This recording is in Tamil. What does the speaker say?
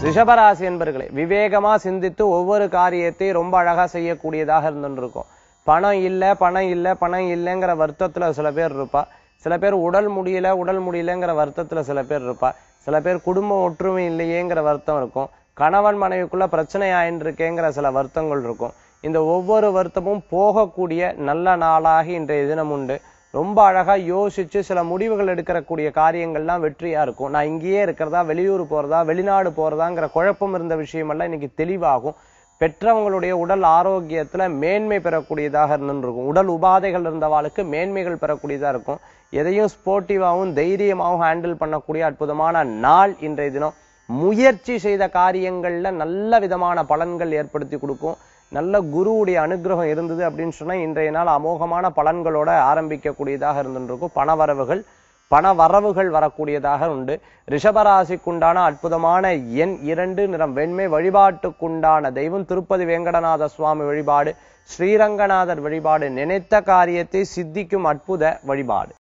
ரிஷபராசி என்பர்களே விவேகமா சிந்தித்து ஒவ்வொரு காரியத்தை ரொம்ப அழகா செய்யக்கூடியதாக இருந்துருக்கும் பணம் இல்ல பணம் இல்ல பணம் இல்லைங்கிற வருத்தத்துல சில பேர் இருப்பா சில பேர் உடல் முடியல உடல் முடியலங்கிற வருத்தத்துல சில பேர் இருப்பா சில பேர் குடும்ப ஒற்றுமை இல்லையேங்கிற வருத்தம் இருக்கும் கணவன் மனைவிக்குள்ள பிரச்சனை ஆயின்னு இருக்கேங்கிற சில வருத்தங்கள் இருக்கும் இந்த ஒவ்வொரு வருத்தமும் போகக்கூடிய நல்ல நாளாக இன்றைய தினம் உண்டு ரொம்ப அழகா யோசிச்சு சில முடிவுகள் எடுக்கக்கூடிய காரியங்கள்லாம் வெற்றியா இருக்கும் நான் இங்கேயே இருக்கிறதா வெளியூர் போறதா வெளிநாடு போறதாங்கிற குழப்பம் இருந்த விஷயமெல்லாம் இன்னைக்கு தெளிவாகும் பெற்றவங்களுடைய உடல் ஆரோக்கியத்துல மேன்மை பெறக்கூடியதாக இருந்துருக்கும் உடல் உபாதைகள் இருந்தவாளுக்கு மேன்மைகள் பெறக்கூடியதா இருக்கும் எதையும் ஸ்போர்ட்டிவாகவும் தைரியமாகவும் ஹேண்டில் பண்ணக்கூடிய அற்புதமான நாள் இன்றைய தினம் முயற்சி செய்த காரியங்கள்ல நல்ல விதமான பலன்கள் ஏற்படுத்தி கொடுக்கும் நல்ல குருவுடைய அனுகிரகம் இருந்தது அப்படின்னு சொன்னா இன்றைய நாள் அமோகமான பலன்களோட ஆரம்பிக்கக்கூடியதாக இருந்துருக்கும் பணவரவுகள் பண வரவுகள் வரக்கூடியதாக உண்டு ரிஷபராசிக்குண்டான அற்புதமான எண் இரண்டு நிறம் வெண்மை வழிபாட்டுக்குண்டான தெய்வம் திருப்பதி வேங்கடநாத சுவாமி வழிபாடு ஸ்ரீரங்கநாதர் வழிபாடு நினைத்த காரியத்தை சித்திக்கும் அற்புத வழிபாடு